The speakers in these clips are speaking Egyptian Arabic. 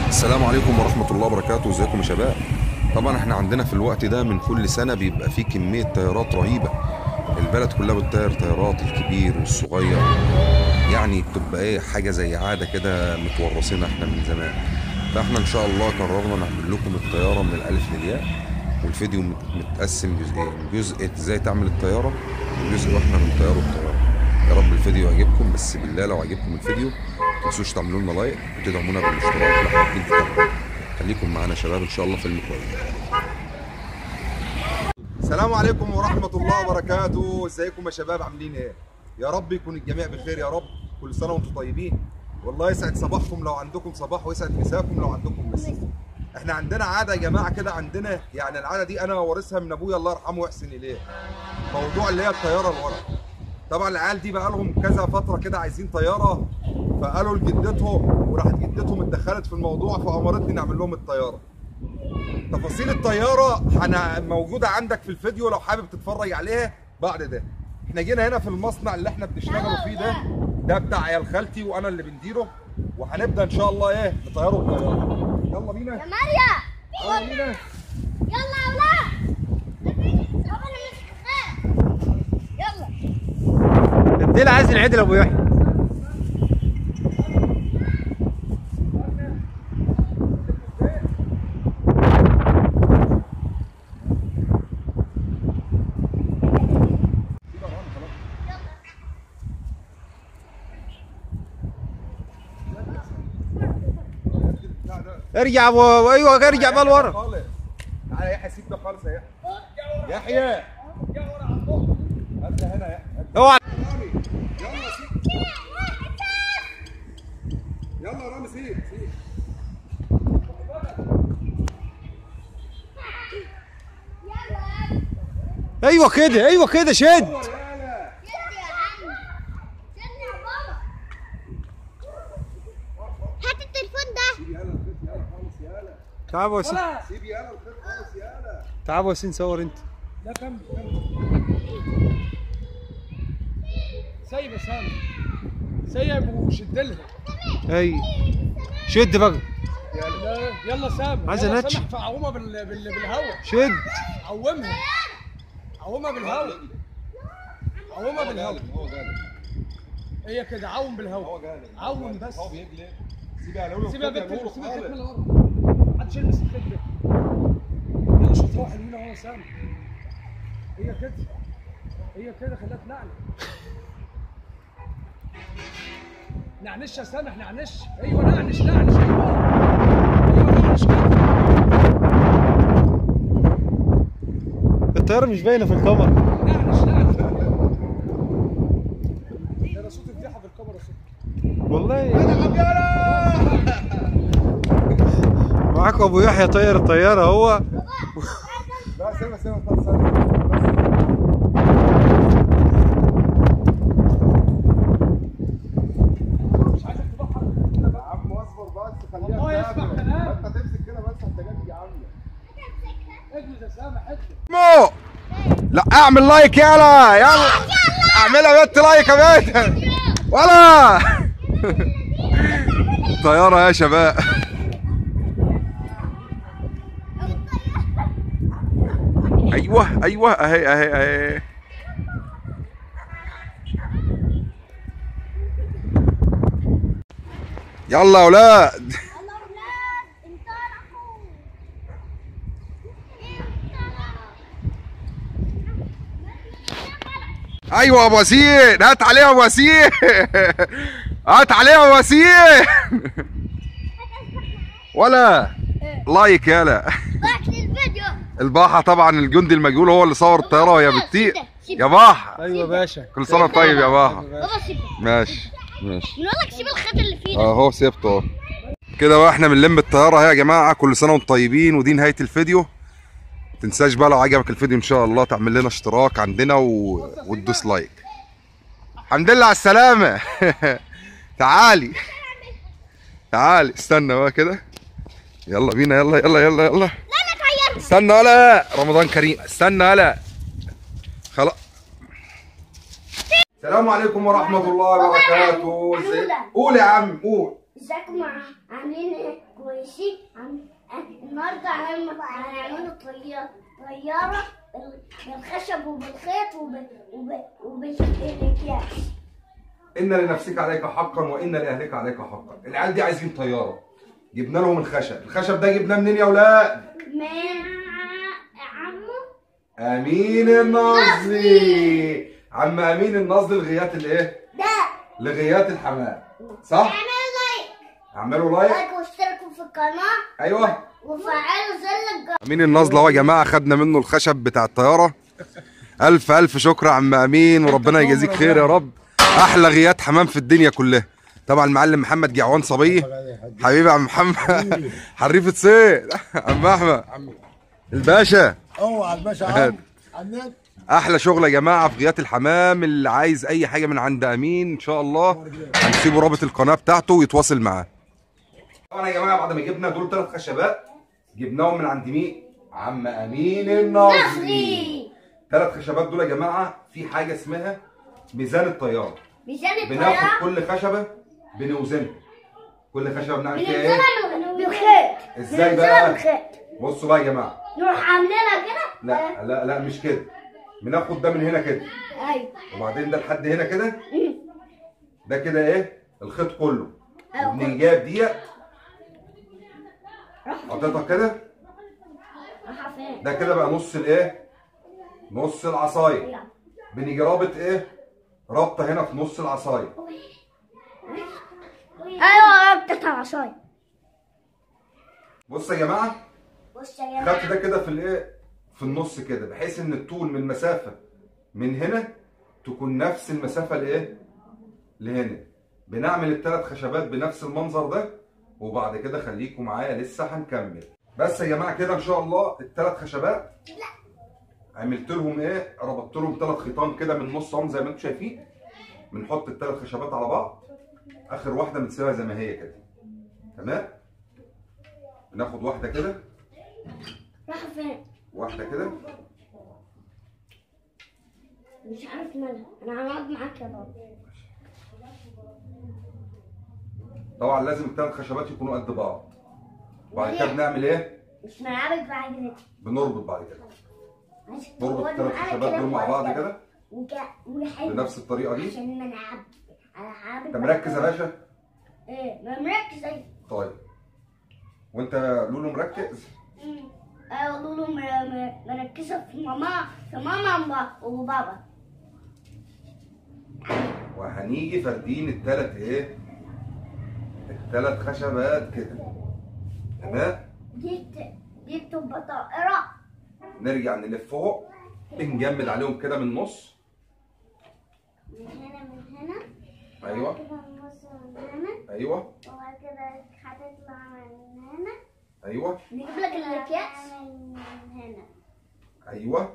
السلام عليكم ورحمة الله وبركاته ازيكم يا شباب طبعا احنا عندنا في الوقت ده من كل سنة بيبقى فيه كمية طيارات رهيبة البلد كلها بتطير طيارات الكبير والصغير يعني بتبقى ايه حاجة زي عادة كده متورثينها احنا من زمان فاحنا ان شاء الله قررنا نعمل لكم الطيارة من الالف للياء والفيديو مت- متقسم جزئين جزء ازاي تعمل الطيارة وجزء واحنا بنطيروا الطيارة يا رب الفيديو يعجبكم بس بالله لو عجبكم الفيديو ما تنسوش تعملوا لنا لايك وتدعمونا بالاشتراك لو حابين تتابعوا خليكم معانا يا شباب ان شاء الله فيلم كويس السلام عليكم ورحمة الله وبركاته ازيكم يا شباب عاملين ايه يا رب يكون الجميع بخير يا رب كل سنة وانتم طيبين والله يسعد صباحكم لو عندكم صباح ويسعد مساكم لو عندكم مساء احنا عندنا عادة يا جماعة كده عندنا يعني العادة دي انا وارثها من ابويا الله يرحمه ويحسن اليه موضوع اللي هي الطيارة لورا طبعا العيال دي بقى لهم كذا فتره كده عايزين طياره فقالوا لجدتهم وراحت جدتهم اتدخلت في الموضوع فامرتني نعمل لهم الطياره تفاصيل الطياره انا موجوده عندك في الفيديو لو حابب تتفرج عليها بعد ده احنا جينا هنا في المصنع اللي احنا بنشتغلوا فيه ده ده بتاع عيال خالتي وانا اللي بنديره وهنبدا ان شاء الله ايه نطيروا الطياره يلا بينا يا ماريا يلا بينا يلا يا ولاد بابا انا مش خايف يلا الديل عايز العيد لابو يحيى ارجع و... ايوه ارجع بقى لورا خالص تعالى يا يحيى سيب ده خالص يا يحيى يحيى هات هنا يا يحيى اوعى يلا سيب يلا يا رامي سيب سيب ايوه كده ايوه كده شد شد يا عم شد يا بابا هات التليفون ده يلا الخيط يلا خالص يلا تعال وسيم سيب يلا الخيط خالص يلا تعال وسيم صور انت لا كمل كمل سيب يا سامي سيب وشد لها اي شد بقى يلا يلا سامي عايز يلا أنتش. سامح فعومها بال... بال... بالهواء شد عومها عومها بالهواء عومها بالهواء هو غالب هي كده عوم هو بالهواء غالب عوم بس هو بيجلب سيبها لو سيبها بنت سيبها بنت من ورا محدش يلمس الخيط ده يلا شوف روح اليمين اهو يا سامي هي كده هي كده خليها تنعنش نعنش يا سامح نعنش ايوه نعنش نعنش ايوه ايوه نعنش كده الطياره مش باينه في الكاميرا نعنش نعنش ده صوت الفضيحه في الكاميرا صوت والله معاكم ابو يحيى طير الطياره هو لا سيبها سيبها خالص سيبها. مش عايزك تضحك كده يا عم اصبر بس خليها والله اسمع تنام. كلام. انت تمسك كده بس انت جاي يا عم اجلس يا سامح اجلس مو لا اعمل لايك يلا يلا اعملها يا بنت لايك يا بنت ولا طيارة يا شباب ايوه ايوه اهي اهي اهي يلا يا اولاد يلا يا ولاد انطلقوا انطلقوا ايوه يا ابو وسيم هات عليها يا ابو وسيم هات عليها يا ابو وسيم ولا لايك يالا لايك للفيديو الباحة طبعا الجندي المجهول هو اللي صور الطيارة وهي بتطير يا باحة ايوه يا باشا كل سنة وأنت طيب يا باحة بابا سيبه ماشي ماشي بنقول لك سيب الخيط اللي فيه ده اهو سيبته اهو كده بقى احنا بنلم الطيارة اهي يا جماعة كل سنة وانتم طيبين ودي نهاية الفيديو تنساش بقى لو عجبك الفيديو ان شاء الله تعمل لنا اشتراك عندنا و... وتدوس لايك الحمد لله على السلامة تعالي تعالي استنى بقى كده يلا بينا يلا يلا يلا يلا لا انا طيرت استنى ولا رمضان كريم استنى ولا خلاص السلام عليكم ورحمة الله وبركاته ازيك قول يا عم قول ازيكم عا- عاملين ايه كويسين عم... آه، النهارده هنعمل هنعمل طيارة طيارة بال- بالخشب وبالخيط وب... وب... وبالاكياس ان لنفسك عليك حقا وان لاهلك عليك حقا العيال دي عايزين طياره جبنا لهم الخشب الخشب ده جبناه منين يا اولاد من عمو امين النصري عم امين النصري لغايات الايه ده لغايات الحمام صح اعملوا لايك اعملوا لايك لايك واشتركوا في القناة ايوه وفعلوا زر الجرس امين النصل اهو يا جماعه خدنا منه الخشب بتاع الطياره الف الف شكر يا عم امين وربنا يجازيك خير يا رب احلى غيات حمام في الدنيا كلها طبعا المعلم محمد جعوان صبيه حبيبي يا عم محمد حريفه صيد عم احمد الباشا اوعى الباشا عم عنك احلى شغل يا جماعه في غيات الحمام اللي عايز اي حاجه من عند امين ان شاء الله هنسيبه رابط القناه بتاعته ويتواصل معاه طبعا يا جماعه بعد ما جبنا دول ثلاث خشبات جبناهم من عند مين عم امين الناصري نصري ثلاث خشبات دول يا جماعه في حاجه اسمها ميزان الطياره ميزان بناخد الطيارة كل خشبه بنوزنها كل خشبه بنعمل فيها ايه بننزلها من- بالخيط ازاي بننزلها بقى؟ بالخيط بصوا بقى يا جماعه نروح عاملينها كده لا لا لا مش كده بناخد ده من هنا كده ايوه وبعدين ده لحد هنا كده ده كده ايه الخيط كله أيوة. وبنيجي جايب دقيق راح حاططها كده راح فين ده كده بقى نص الايه نص العصايه يلا. بنيجي رابط ايه رابطه هنا في نص العصايه ايوه ربطة العصاية بص يا جماعه بص يا خدت جماعة ده كده في الايه في النص كده بحيث ان الطول من المسافه من هنا تكون نفس المسافه لايه لهنا بنعمل الثلاث خشبات بنفس المنظر ده وبعد كده خليكم معايا لسه هنكمل بس يا جماعه كده ان شاء الله الثلاث خشبات عملت لهم ايه ربطت لهم ثلاث خيطان كده من النص اهم زي ما انتم شايفين بنحط الثلاث خشبات على بعض اخر واحده بنسيبها زي ما هي كده تمام بناخد واحده كده راح فين واحده كده مش عارف مالها انا هنقعد معاك يا بابا طبعا لازم الثلاث خشبات يكونوا قد بعض وبعد كده بنعمل ايه مش ملعبك بعد كده بنربط بعد كده ماشي. نربط تقعدوا الثلاث معايا خشبات كده دول مع بعض وأنا- كده وك- وحلو بنفس الطريقه دي عشان ما نلعب العاب انت مركز يا باشا ايه ما مركز ايوه طيب وانت لولو مركز أمم. ايوه لولو م- م- مركزه في ماما في ماما وبابا وهنيجي فاردين الثلاث ايه الثلاث خشبات كده تمام دي بت- دي بتبقى طائره نرجع نلف فوق بنجمد عليهم كده من النص من هنا من هنا ايوه كده نبص من هنا ايوه وبعد كده هتطلع من هنا ايوه نجيب لك الاكياس من هنا ايوه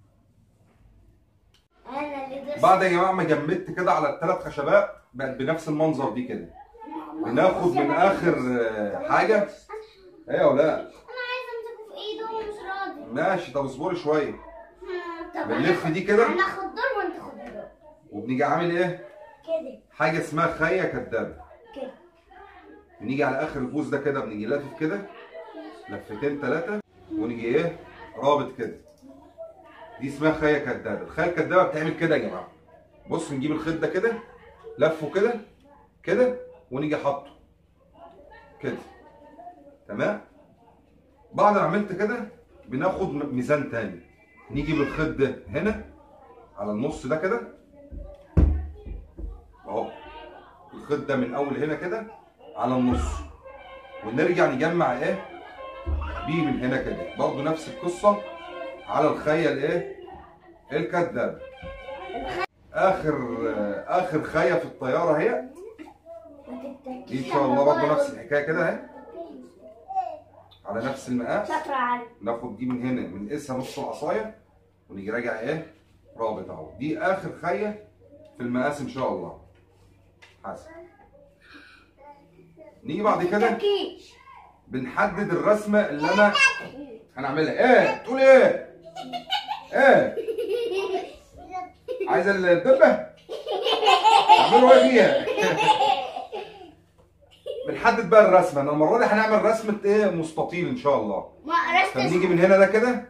انا اللي درست بعد يا جماعه ما جمدت كده على الثلاث خشبات بقت بنفس المنظر دي كده بناخد من اخر آه، حاجه ايه يا ولاد انا عايزه امسكه في ايده ومش راضي ماشي طب اصبري شويه طب بنلف دي كده انا اخد دور وانت خد دور وبنيجي عامل ايه كده حاجه اسمها خيه كدابه كده بنيجي على اخر البوز ده كده بنيجي لافف كده لفتين ثلاثه ونيجي ايه رابط كده دي اسمها خيه كدابه الخيه الكدابه بتعمل كده يا جماعه بص نجيب الخيط ده كده لفه كده كده ونيجي حاطه كده تمام بعد ما عملت كده بناخد م- ميزان تاني نيجي بالخيط ده هنا على النص ده كده اهو الخيط ده من اول هنا كده على النص ونرجع نجمع ايه بيه من هنا كده برضه نفس القصه على الخيه الايه الكدابه اخر اخر خيه في الطياره اهي دي ان شاء الله برضه نفس الحكايه كده اهي على نفس المقاس شاطرة علي ناخد دي من هنا بنقيسها نص العصايه ونيجي راجع ايه رابط اهو دي اخر خيه في المقاس ان شاء الله حسن نيجي بعد كده تركيش بنحدد الرسمه اللي انا هنعملها ايه تقول ايه ايه عايزه الدبه اعملوا ايه فيها بنحدد بقى الرسمه انا المره دي هنعمل رسمه ايه مستطيل ان شاء الله ما قرست فنيجي من هنا ده كده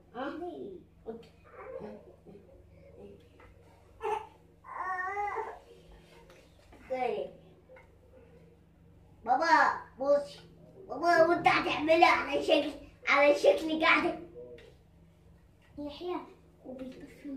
طيب. بابا بص بابا وانت هتعملها على شكل على شكل قاعدة يحيى وبيطفي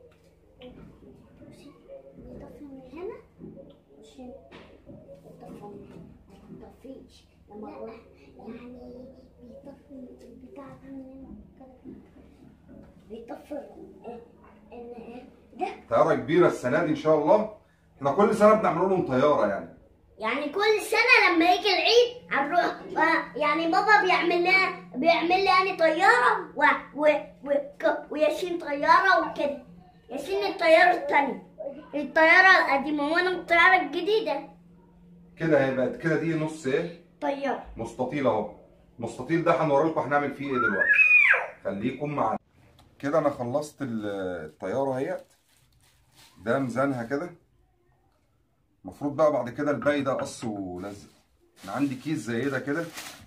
بصي بيطفي من هنا عشان يطفي ما يطفيش لما اروح يعني بيطفي البتاع ده من هنا كده. بيطفي ال- ال- ده طياره كبيره السنه دي ان شاء الله احنا كل سنه بنعمل لهم طياره يعني يعني كل سنة لما يجي العيد هنروح آه، يعني بابا بيعمل لنا بيعمل لي يعني طيارة و و و ك- وياسين طيارة وكده ياسين الطيارة التانية الطيارة القديمة وانا الطيارة الجديدة كده هي بقت كده دي نص ايه طيارة مستطيل اهو المستطيل ده هنوري لكم هنعمل فيه ايه دلوقتي خليكم معانا كده انا خلصت ال- الطياره اهيت ده ميزانها كده المفروض بقى بعد كده الباقي ده قص ولزق انا عندي كيس زي ده كده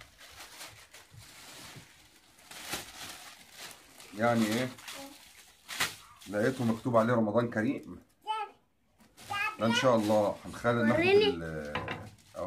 يعني ايه لقيته مكتوب عليه رمضان كريم ده ان شاء الله هنخلي ناخد وريني. ال- اهو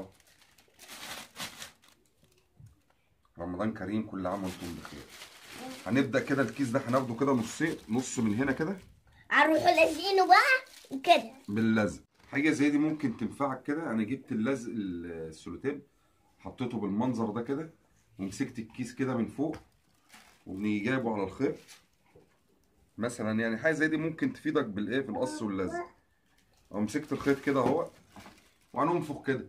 رمضان كريم كل عام وانتم بخير هنبدا كده الكيس ده هناخده كده نصين نص من هنا كده هنروحوا لازقينه بقى وكده باللزق حاجه زي دي ممكن تنفعك كده انا جبت اللزق السولوتيب حطيته بالمنظر ده كده ومسكت الكيس كده من فوق وبنيجي جايبه على الخيط مثلا يعني حاجه زي دي ممكن تفيدك بالايه في القص واللزق او مسكت الخيط كده اهو وهننفخ كده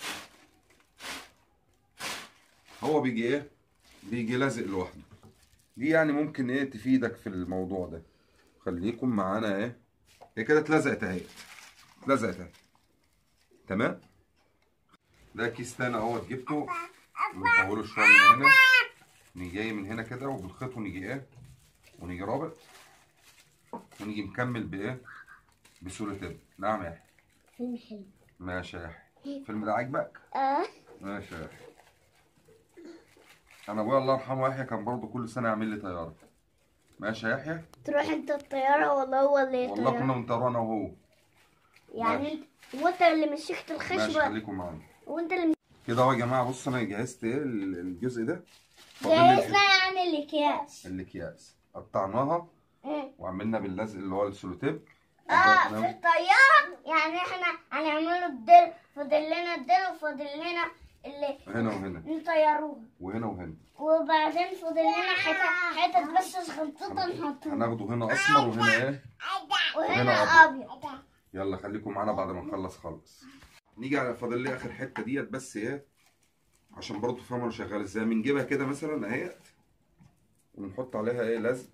هو بيجي ايه بيجي لازق لوحده دي يعني ممكن ايه تفيدك في الموضوع ده خليكم معانا ايه هي كده اتلزقت اهي اتلزقت اهي تمام ده كيس تاني اهوت جبته ونطوله شويه من هنا نيجي جاي من هنا كده وبالخيط ونيجي ايه ونيجي رابط ونيجي مكمل بايه بسولوتيب نعم يا يحيى فيلم حلو ماشي يا يحيى الفيلم ده عاجبك اه ماشي يا يحيى انا ابويا الله يرحمه يحيى كان برضه كل سنه يعمل لي طياره ماشي يا يحيى تروح انت الطيارة ولا هو اللي والله كنا الطيارة بنطير انا وهو يعني انت وانت اللي مسكت ماشي الخشبة خليكم معانا وانت اللي كده اهو يا جماعه بص انا جهزت ايه ال- الجزء ده فاضل لي جهزنا يعني الاكياس الاكياس قطعناها اه وعملنا باللزق اللي هو السولوتيب اه في الطيارة يعني احنا هنعمله الدل فاضل لنا الدل وفاضل لنا اللي هنا وهنا نطيروها وهنا وهنا وبعدين فاضل لنا حتت حتت بس صغنطوطة نحطها هناخده هنا اسمر وهنا ايه وهنا هنا ابيض يلا خليكم معانا بعد ما نخلص خالص نيجي على فاضل لي اخر حته ديت بس ايه عشان برضه تفهموا انا شغال ازاي بنجيبها كده مثلا اهيت ونحط عليها ايه لزق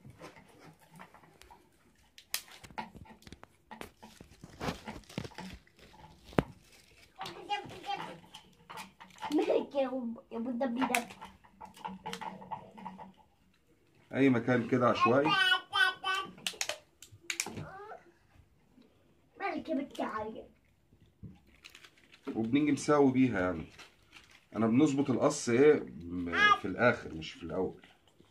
مالك يا ابو يا ابو الدبي دب اي مكان كده عشوائي مالك يا بنت عالية وبنيجي مساوي بيها يعني انا بنظبط القص ايه م- في الاخر مش في الاول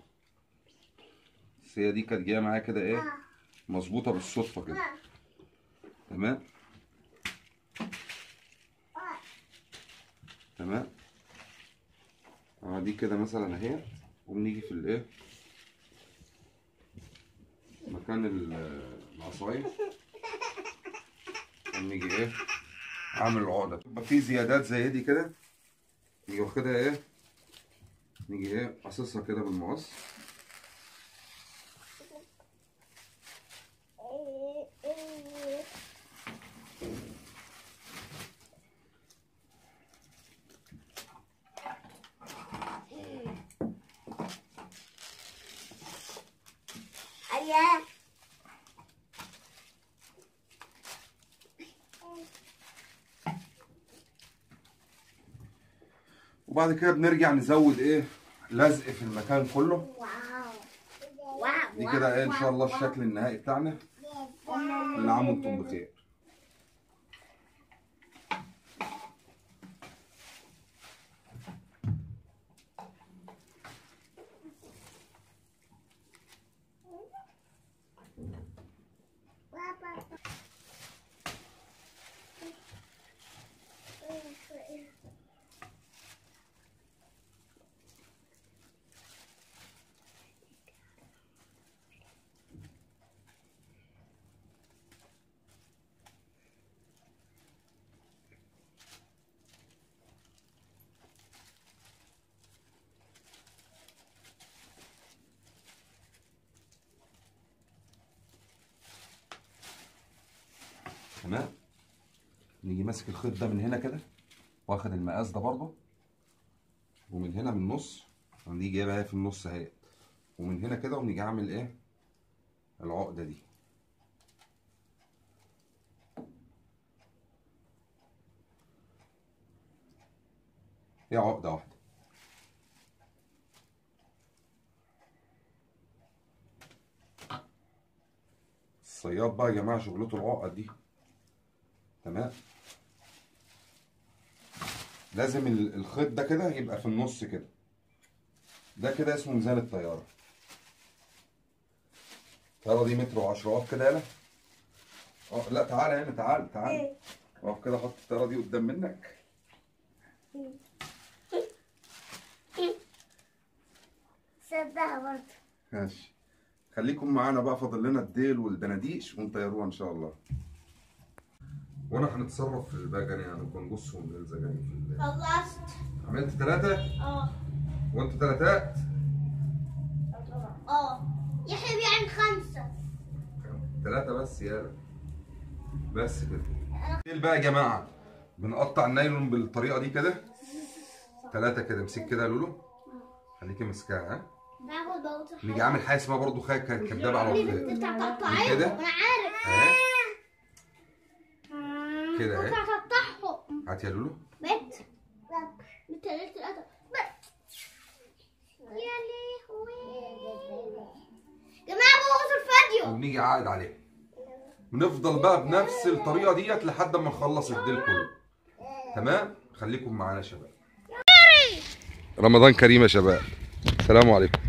بس هي دي كانت جايه معايا كده ايه مظبوطه بالصدفه كده تمام تمام اه دي كده مثلا اهي وبنيجي في الايه مكان ال- العصايه ونيجي ايه عامل العقده يبقى في زيادات زي دي كده نيجي واخدها ايه نيجي ايه قصصها كده بالمقص ايوه وبعد كده بنرجع نزود ايه لزق في المكان كله واو واو دي كده ايه ان شاء الله الشكل النهائي بتاعنا كل عام وانتم بخير تمام نيجي ماسك الخيط ده من هنا كده واخد المقاس ده برضه ومن هنا من النص ونيجي جايبها اهي في النص اهي ومن هنا كده ونيجي عامل ايه العقده دي هي عقده واحده الصياد بقى يا جماعه شغلته العقد دي تمام لازم ال- الخيط ده كده يبقى في النص كده ده كده اسمه ميزان الطياره الطياره دي متر وعشرات كده يالا اه لا تعالى هنا تعالى تعالى اقف كده حط الطياره دي قدام منك صدقها برضه ماشي خليكم معانا بقى فاضل لنا الديل والدناديش ونطيروها ان شاء الله وانا هنتصرف في الباجن يعني بنبص ونلزق يعني في ال- خلصت عملت ثلاثة اه وانت ثلاثات اه يحيى بيعمل خمسة ثلاثة بس يالا بس كده الديل بقى يا جماعة بنقطع النايلون بالطريقة دي كده ثلاثة كده امسك كده يا لولو خليكي ماسكاها ها باخد بوطة نيجي عامل حاجة اسمها برضه خاية كداب على الخيط انت هتقطعيه كده؟ وانا عارف اهي كده كنت اهي هتقطعهم هات يا لولو بيت بيت ليلة الأدب بيت يا لهوي جماعة بوظوا الفيديو وبنيجي عائد عليه بنفضل بقى بنفس الطريقه ديت لحد ما نخلص الديل كله تمام خليكم معانا يا شباب رمضان كريم يا شباب السلام عليكم